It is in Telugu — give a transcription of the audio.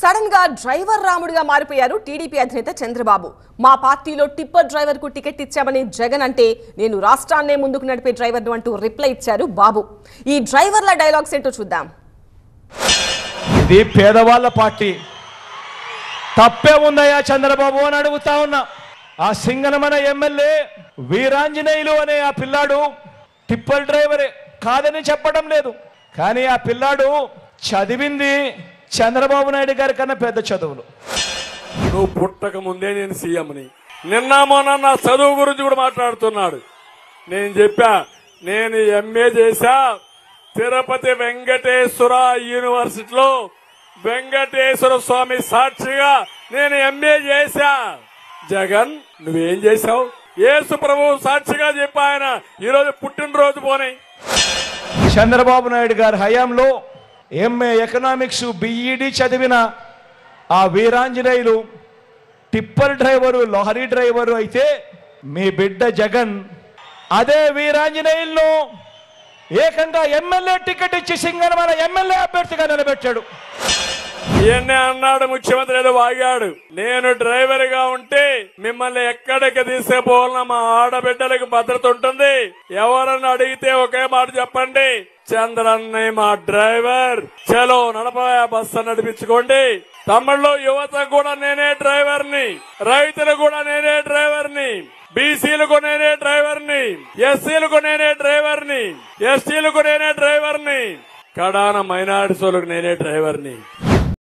సడన్ గా డ్రైవర్ రాముడిగా మారిపోయారు టీడీపీ అధినేత చంద్రబాబు మా పార్టీలో టిప్పర్ డ్రైవర్ కు టికెట్ ఇచ్చామని జగన్ అంటే నేను రాష్ట్రాన్నే ముందుకు నడిపే డ్రైవర్ను అంటూ రిప్లై ఇచ్చారు బాబు ఈ డ్రైవర్ల డైలాగ్స్ ఏంటో చూద్దాం ఇది పేదవాళ్ళ పార్టీ తప్పే ఉందయ్యా చంద్రబాబు అని అడుగుతా ఉన్నా ఆ సింగనమన ఎమ్మెల్యే వీరాంజనేయులు అనే ఆ పిల్లాడు టిప్పర్ డ్రైవరే కాదని చెప్పడం లేదు కానీ ఆ పిల్లాడు చదివింది చంద్రబాబు నాయుడు గారి కన్నా పెద్ద చదువులు నువ్వు పుట్టక ముందే నేను సీఎంని నిన్న మొన్న నా చదువు గురించి కూడా మాట్లాడుతున్నాడు నేను చెప్పా నేను ఎంఏ చేశా తిరుపతి వెంకటేశ్వర యూనివర్సిటీలో వెంకటేశ్వర స్వామి సాక్షిగా నేను ఎంఏ చేశా జగన్ నువ్వేం చేశావు యేసు ప్రభు సాక్షిగా చెప్పా ఆయన ఈరోజు పుట్టినరోజు పోనీ చంద్రబాబు నాయుడు గారి హయాంలో ఎంఏ ఎకనామిక్స్ బిఈడి చదివిన ఆ Veeranjaneyulu tipper driver lorry driver అయితే మీ బిడ్డ జగన్ అదే వీరాంజనేయులను ఏకంగా ఎమ్మెల్యే టికెట్ ఇచ్చి సింగనమల ఎమ్మెల్యే అభ్యర్థిగా నిలబెట్టాడు ఇవన్నీ అన్నాడు ముఖ్యమంత్రి ఏదో వాగాడు నేను డ్రైవర్ గా ఉంటే మిమ్మల్ని ఎక్కడికి తీసుకుపోవాలన్నా మా ఆడబిడ్డలకు భద్రత ఉంటుంది ఎవరన్నా అడిగితే ఒకే మాట చెప్పండి చంద్రన్నయ్య మా డ్రైవర్ చలో నడపయా బస్సు నడిపించుకోండి తమిళ్లో యువత కూడా నేనే డ్రైవర్ ని రైతులు కూడా నేనే డ్రైవర్ ని బీసీలకు నేనే డ్రైవర్ ని ఎస్సీలకు నేనే డ్రైవర్ ని ఎస్టీలకు నేనే డ్రైవర్ ని కడాన మైనారిటీలకు నేనే డ్రైవర్ ని